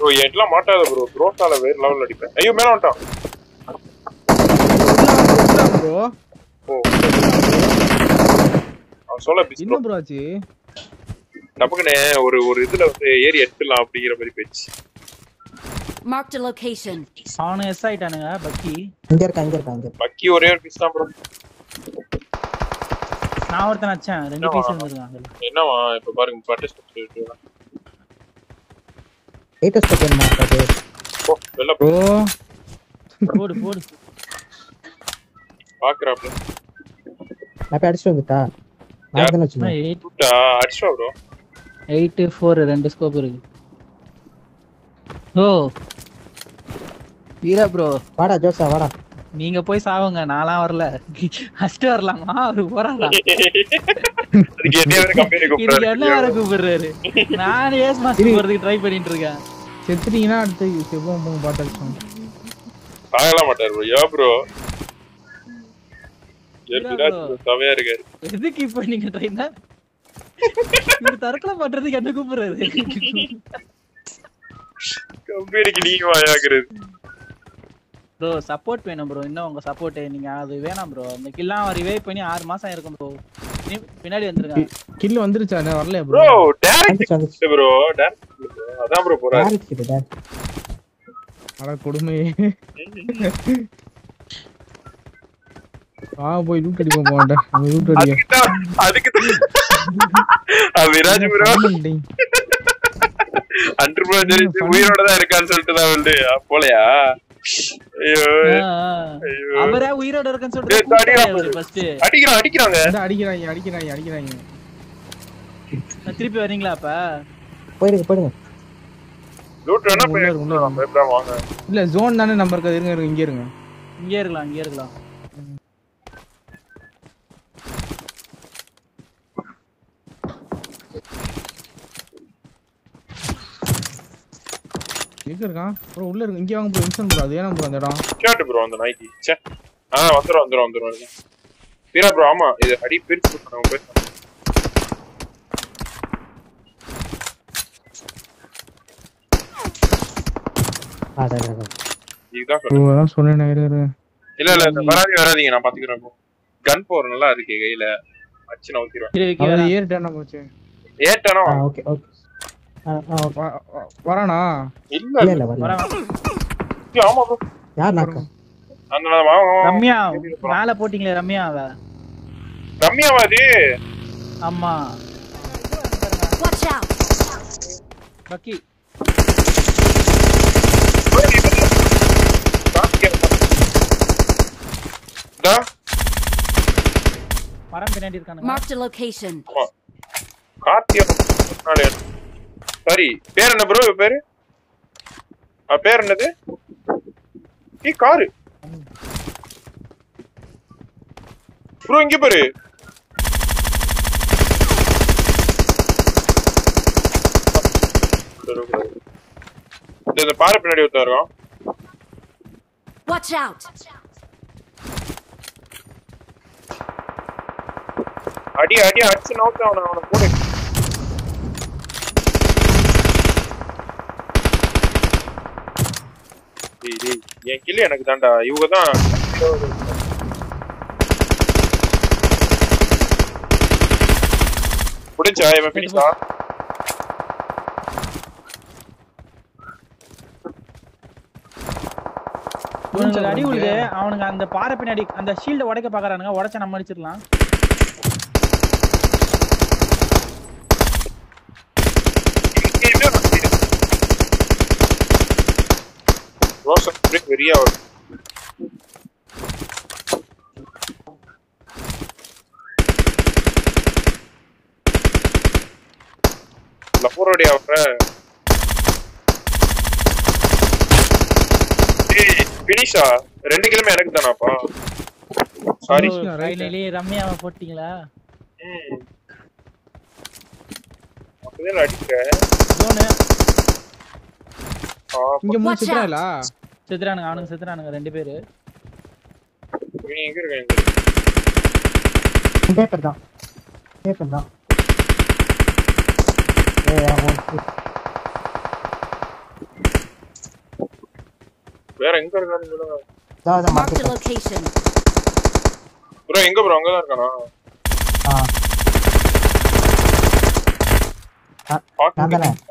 Bro என்கிட்டலாம் மாட்டாத bro த்ரோட்டால வேற level அடிப்பேன் ஐயோ மேல வந்துட்டான் ப்ரோ ஓ அவன் சொல்ல பிஸ் என்ன ப்ரோ ஆச்சு நமக்குன்னு ஒரு ஒரு இதுல வந்து ஏறி எடுத்துடலாம் அப்படிங்கிற மாதிரி போயிடுச்சு Marked a location. அவனு எஸ் ஆயிட்டானுங்க பக்கி இங்க இருக்கா இங்க இருக்கா இங்க இருக்கா. பக்கி ஒரே ஒரு பிஸ் தான் ப்ரோ நான் ஒருத்தன் வச்சேன் ரெண்டு என்னவா? பீஸ் இருந்திருக்கான் அதுல என்னவா இப்ப பாருங்க பட்டு சொல்லிட்டு எயிட் ஸ்டெப் வேணுமா அது போ வெளில ப்ரோ போடு போடு பாக்குறாப்ல நான் போய் அடிச்சுட்டு வந்துட்டா நான் தானே வச்சுருந்தேன் எயிட் கூட்டா அடிச்சா ப்ரோ எயிட் ஃபோர் ரெண்டு ஸ்கோப் இருக்கு ஓ வீரா ப்ரோ வாடா ஜோசா வாடா நீங்க போய் சாவுங்க நான்லாம் வரல ஃபர்ஸ்ட் வரலாமா அவரு போறாரா அதுக்கு என்ன வேற கம்பெனி இதுக்கு என்ன வேற கூப்பிடுறாரு கூப்பிடுறாரு நான் ஏஸ் மாஸ்டர் போறதுக்கு ட்ரை பண்ணிட்டு இருக்கேன் செத்துட்டீங்கன்னா அடுத்து செவ்வம் போங்க பார்த்து அடிச்சோம் சாகலாம் மாட்டாரு ப்ரோ யோ ப்ரோ இல்ல எப்படிடா bro. தவையா இருக்காரு எதுக்கு இப்ப நீங்க ட்ரை தான் இவர் தற்கொலை பண்றதுக்கு என்ன கூப்பிடுறாரு கம்பெனிக்கு நீங்க வாயாக்குறது ப்ரோ சப்போர்ட் வேணும் ப்ரோ இன்னும் உங்க சப்போர்ட் நீங்க அது வேணாம் ப்ரோ அந்த கில்லாம் ரிவைவ் பண்ணி ஆறு மாசம் இருக்கும் ப்ரோ பின்னாடி வந்துருங்க கில் வந்துருச்சா என்ன வரலையா ப்ரோ ப்ரோ டைரக்ட் வந்துச்சு வந்துச்சு ப்ரோ டைரக்ட் அதான் ப்ரோ போறாரு டேரக்ட் கிட்ட டேரக்ட் அட கொடுமை ஆ போய் லூட் அடிப்போம் போண்டா நம்ம லூட் அடிக்க அதுக்கு தான் அதுக்கு தான் அது விராஜ் ப்ரோ பண்ணிட்டீங்க. அன்று ப்ரோ தெரிஞ்சு உயிரோட தான் இருக்கான்னு சொல்லிட்டு தான் வந்து போலையா ஐயோ ஆ, ஆ. ஐயோ அவரே உயிரோட இருக்குன்னு டேய், தடியா சொல்லிட்டு பாரு. ஃபர்ஸ்ட் அடிக்கிறான் அடிக்கிறாங்க இந்த அடிக்கிறாங்க அடிக்கிறாங்க அடிக்கிறாங்க திருப்பி வரீங்களா அப்ப போயிடுங்க போயிடுங்க லூட் வேணா உள்ள போய் இரு, உள்ள இரு. எடுத்துக்கலாம், பயப்படாம வாங்க இல்ல ஜோன் தானே நம்பர் இருக்காது இருங்க இருங்க இங்கே இருங்க இங்கே இருக்கலாம் இங்கே இருக்கலாம் எங்க இருக்கான் ப்ரோ உள்ள இருக்கு இங்கே வாங்க ப்ரோ இன்சன் ப்ரோ அது ஏன்னா ப்ரோ அந்த இடம் கேட்டு ப்ரோ அந்த நாய்க்கு ச்சே ஆ வந்துடும் வந்துடும் வந்துடும் வீரா ப்ரோ ஆமா இது அடி பிரிச்சு கொடுக்கணும் பேச அதான் அதான், அதான். இதுதான் ப்ரோ சொல்றேன் அதான் சொன்னேன் இரு இரு இல்ல இல்ல இந்த வராதீங்க வராதீங்க நான் பாத்துக்கிறேன் bro. கன் போர் நல்லா இருக்கு கையில அச்சு நான் ஊத்திடுவேன் இரு, விக்கி அவர் வரேன். ஏறிட்டானா போச்சு ஏட்டானா ஆ ஓகே ஓகே ஆ ஆ ஓகே வ- வ- வரானா இல்ல இல்ல இல்ல வரல வரேன். இல்ல, ஆமா ப்ரோ யார் நாக்கா அந்த வா, வா, வா. ரம்யா மேல போட்டீங்களே ரம்யா அவ ரம்யாவா அது ஆமா Watch out! பக்கி இதா, மரம் பின்னாடி இருக்கானுங்க Marked a location. கார்த்தியா நாளே. சரி பேர் என்ன ப்ரோ பேரு ஆ, பேர் என்னது ஏ காரு ப்ரோ இங்க பாரு இந்த இந்த பாறை பின்னாடி ஒருத்தன் இருக்கான் Watch out! அடி அடி அடிச்சு நோக்க அவனை அவனை போடு டேய், டேய், என் கிளி எனக்கு தான்டா இவங்க தான் புடிச்சா இவன் பிடிச்சா இவனுக்கு அடி விழுது அவனுங்க அந்த பாறை பின்னாடி அந்த ஷீல்ட உடைக்க பாக்குறானுங்க உடைச்சா நம்ம அடிச்சிடலாம் ரோசன் பிரேக் வெறியா வரும் லப்போரோடி அவர பினிஷா ரெண்டு கிலோமே எனக்கு தானாப்பா சாரி Finish தான், right. கையிலே ரம்யாவை போட்டீங்களா அப்பதான் அடிக்கிறேன் ஜோனு ஆ, இங்க மூணு Watch சித்திரா out. இல்ல செத்துறானுங்க அவனுங்க செத்துறானுங்க ரெண்டு பேரு இவன் எங்க இருக்கான் எங்க இருக்கான்? பேப்பர் தான் பேப்பர் தான் ஏ வேற எங்க இருக்கான்னு சொல்லுங்க இதோ இதை Marked a மாத்திட்டேன். location. ப்ரோ எங்க ப்ரோ அங்கதான் இருக்கானா ஆ பாக்கு நான் தானே